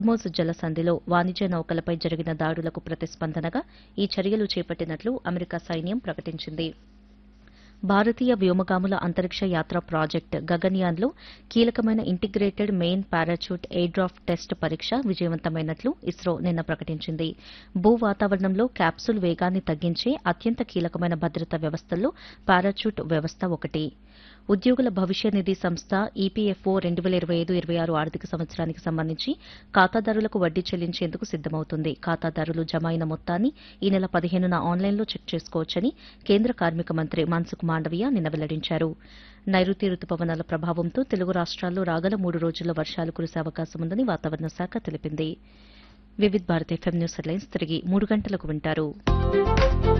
Hormuz జలసంధిలో వాణిజ్య నౌకలపై జరిగిన దాడులకు ప్రతిస్పందనగా ఈ చర్యలు చేపట్టినట్లు అమెరికా సైన్యం ప్రకటించింది భారతీయ వ్యోమగాముల అంతరిక్ష యాత్ర ప్రాజెక్ట్ గగన్యాన్లో కీలకమైన integrated main parachute airdrop test పరీక్ష విజయవంతమైనట్లు ఇస్రో నిన్న ప్రకటించింది భూ వాతావరణంలో క్యాప్సూల్ వేగాన్ని తగ్గించే అత్యంత కీలకమైన భద్రతా వ్యవస్థల్లో పారాచూట్ వ్యవస్థ ఒకటి ఉద్యోగుల భవిష్య నిధి సంస్థ ఈపీఎఫ్ఓ రెండు వేల ఇరవై ఐదు ఇరవై ఆరు ఆర్థిక సంవత్సరానికి సంబంధించి ఖాతాదారులకు వడ్డీ చెల్లించేందుకు సిద్దమవుతుంది ఖాతాదారులు జమ అయిన మొత్తాన్ని ఈ నెల పదిహేనున ఆన్లైన్లో చెక్ చేసుకోవచ్చని కేంద్ర కార్మిక మంత్రి మన్సుఖ్ మాండవీయ నిన్న వెల్లడించారు నైరుతి రుతుపవనాల ప్రభావంతో తెలుగు రాష్ట్రాల్లో రాగల మూడు రోజుల్లో వర్షాలు కురిసే అవకాశం ఉందని వాతావరణ శాఖ తెలిపింది Vividh Bharati FM news headlines తిరిగి మూడు గంటలకు వింటారు